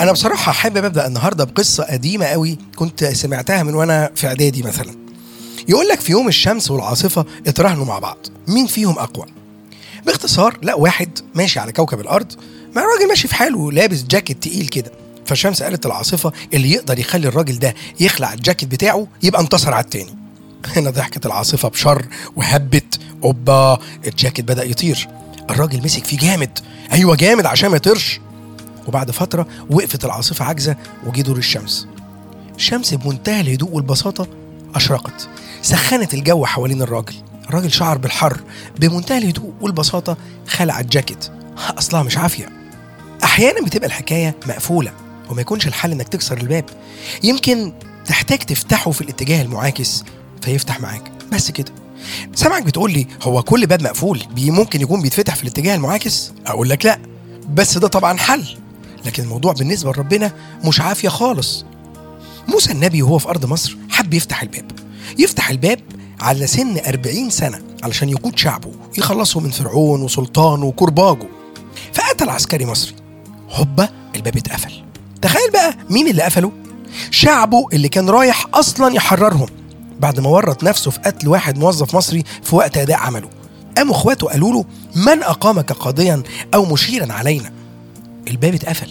انا بصراحه حابب ابدا النهارده بقصه قديمه قوي كنت سمعتها من وانا في اعدادي مثلا يقول لك في يوم الشمس والعاصفه اتراهنوا مع بعض مين فيهم اقوى باختصار لا واحد ماشي على كوكب الارض مع راجل ماشي في حاله لابس جاكيت تقيل كده فالشمس قالت العاصفه اللي يقدر يخلي الراجل ده يخلع الجاكيت بتاعه يبقى انتصر على التاني هنا ضحكت العاصفه بشر وهبت اوبا الجاكيت بدا يطير الراجل مسك فيه جامد ايوه جامد عشان ما يطيرش وبعد فتره وقفت العاصفه عاجزه وجه دور الشمس الشمس بمنتهى الهدوء والبساطه اشرقت سخنت الجو حوالين الراجل الراجل شعر بالحر بمنتهى الهدوء والبساطه خلع الجاكيت اصلها مش عافيه احيانا بتبقى الحكايه مقفوله وما يكونش الحل انك تكسر الباب يمكن تحتاج تفتحه في الاتجاه المعاكس فيفتح معاك بس كده سامعك بتقول لي هو كل باب مقفول بي ممكن يكون بيتفتح في الاتجاه المعاكس اقول لك لا بس ده طبعا حل لكن الموضوع بالنسبه لربنا مش عافيه خالص موسى النبي وهو في ارض مصر حب يفتح الباب يفتح الباب على سن 40 سنه علشان يقود شعبه يخلصه من فرعون وسلطانه وكرباجه فقتل عسكري مصري هوبا الباب اتقفل تخيل بقى مين اللي قفله شعبه اللي كان رايح اصلا يحررهم بعد ما ورط نفسه في قتل واحد موظف مصري في وقت اداء عمله قاموا اخواته قالوا له من اقامك قاضيا او مشيرا علينا الباب اتقفل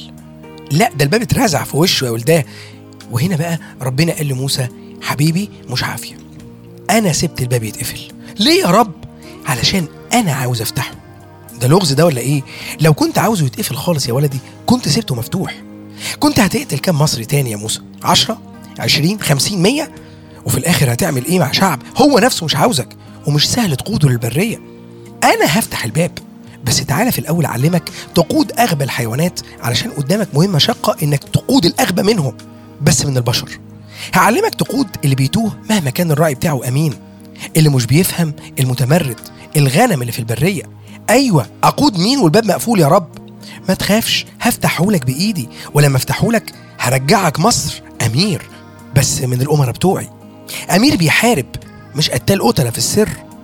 لا ده الباب اترزع في وشه يا ولداه وهنا بقى ربنا قال لموسى حبيبي مش عافيه انا سبت الباب يتقفل ليه يا رب علشان انا عاوز افتحه ده لغز ده ولا ايه لو كنت عاوزه يتقفل خالص يا ولدي كنت سبته مفتوح كنت هتقتل كام مصري تاني يا موسى عشرة عشرين خمسين مية وفي الاخر هتعمل ايه مع شعب هو نفسه مش عاوزك ومش سهل تقوده للبريه انا هفتح الباب بس تعالى في الاول اعلمك تقود اغبى الحيوانات علشان قدامك مهمه شاقه انك تقود الاغبى منهم بس من البشر هعلمك تقود اللي بيتوه مهما كان الراعي بتاعه امين اللي مش بيفهم المتمرد الغنم اللي في البريه ايوه اقود مين والباب مقفول يا رب ما تخافش هفتحه لك بايدي ولما افتحه لك هرجعك مصر امير بس من الامراء بتوعي امير بيحارب مش قتال قتله في السر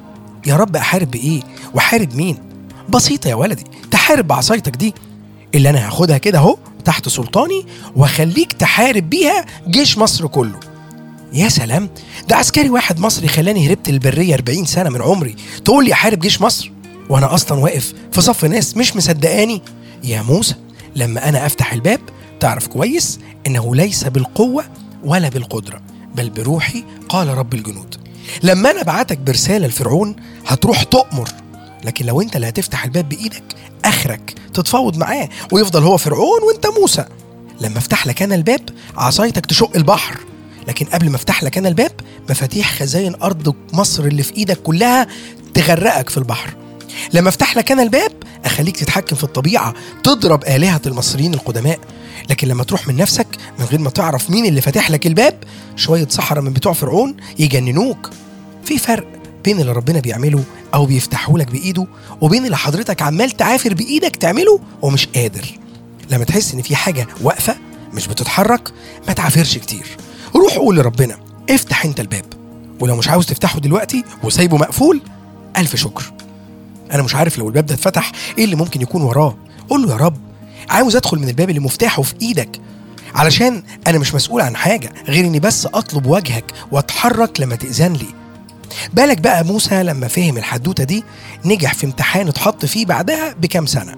يا رب احارب بايه واحارب مين بسيطه يا ولدي تحارب بعصايتك دي اللي انا هاخدها كده اهو تحت سلطاني واخليك تحارب بيها جيش مصر كله يا سلام ده عسكري واحد مصري خلاني هربت البريه 40 سنه من عمري تقول لي احارب جيش مصر وانا اصلا واقف في صف ناس مش مصدقاني يا موسى لما انا افتح الباب تعرف كويس انه ليس بالقوه ولا بالقدره بل بروحي قال رب الجنود لما انا ابعتك برساله لفرعون هتروح تؤمر لكن لو انت اللي هتفتح الباب بايدك اخرك تتفاوض معاه ويفضل هو فرعون وانت موسى لما افتح لك انا الباب عصايتك تشق البحر لكن قبل ما افتح لك انا الباب مفاتيح خزاين ارض مصر اللي في ايدك كلها تغرقك في البحر لما افتح لك انا الباب اخليك تتحكم في الطبيعه تضرب الهه المصريين القدماء لكن لما تروح من نفسك من غير ما تعرف مين اللي فاتح لك الباب شويه صحراء من بتوع فرعون يجننوك في فرق بين اللي ربنا بيعمله او بيفتحه لك بايده وبين اللي حضرتك عمال تعافر بايدك تعمله ومش قادر لما تحس ان في حاجه واقفه مش بتتحرك ما تعافرش كتير روح قول لربنا افتح انت الباب ولو مش عاوز تفتحه دلوقتي وسايبه مقفول الف شكر انا مش عارف لو الباب ده اتفتح ايه اللي ممكن يكون وراه قول له يا رب عاوز ادخل من الباب اللي مفتاحه في ايدك علشان انا مش مسؤول عن حاجه غير اني بس اطلب وجهك واتحرك لما تاذن لي بالك بقى موسى لما فهم الحدوته دي نجح في امتحان اتحط فيه بعدها بكام سنه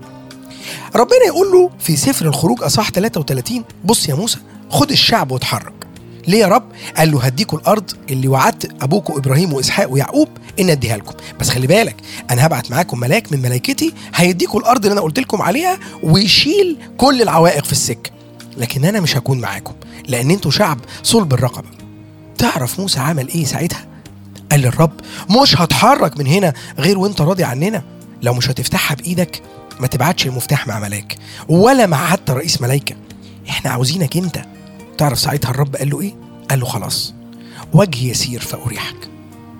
ربنا يقول له في سفر الخروج اصح 33 بص يا موسى خد الشعب واتحرك ليه يا رب؟ قال له هديكوا الارض اللي وعدت ابوكم ابراهيم واسحاق ويعقوب ان اديها لكم، بس خلي بالك انا هبعت معاكم ملاك من ملائكتي هيديكوا الارض اللي انا قلت لكم عليها ويشيل كل العوائق في السكه. لكن انا مش هكون معاكم لان انتوا شعب صلب الرقبه. تعرف موسى عمل ايه ساعتها؟ قال للرب مش هتحرك من هنا غير وانت راضي عننا لو مش هتفتحها بايدك ما تبعتش المفتاح مع ملاك ولا مع حتى رئيس ملايكه احنا عاوزينك انت تعرف ساعتها الرب قال له ايه قال له خلاص وجه يسير فاريحك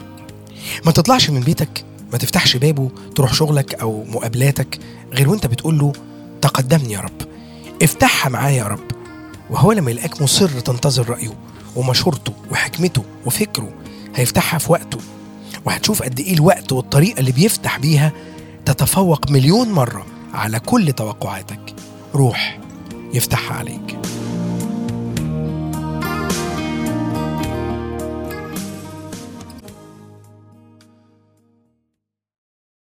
ما تطلعش من بيتك ما تفتحش بابه تروح شغلك او مقابلاتك غير وانت بتقول له تقدمني يا رب افتحها معايا يا رب وهو لما يلاقيك مصر تنتظر رايه ومشورته وحكمته وفكره هيفتحها في وقته وهتشوف قد ايه الوقت والطريقه اللي بيفتح بيها تتفوق مليون مره على كل توقعاتك روح يفتحها عليك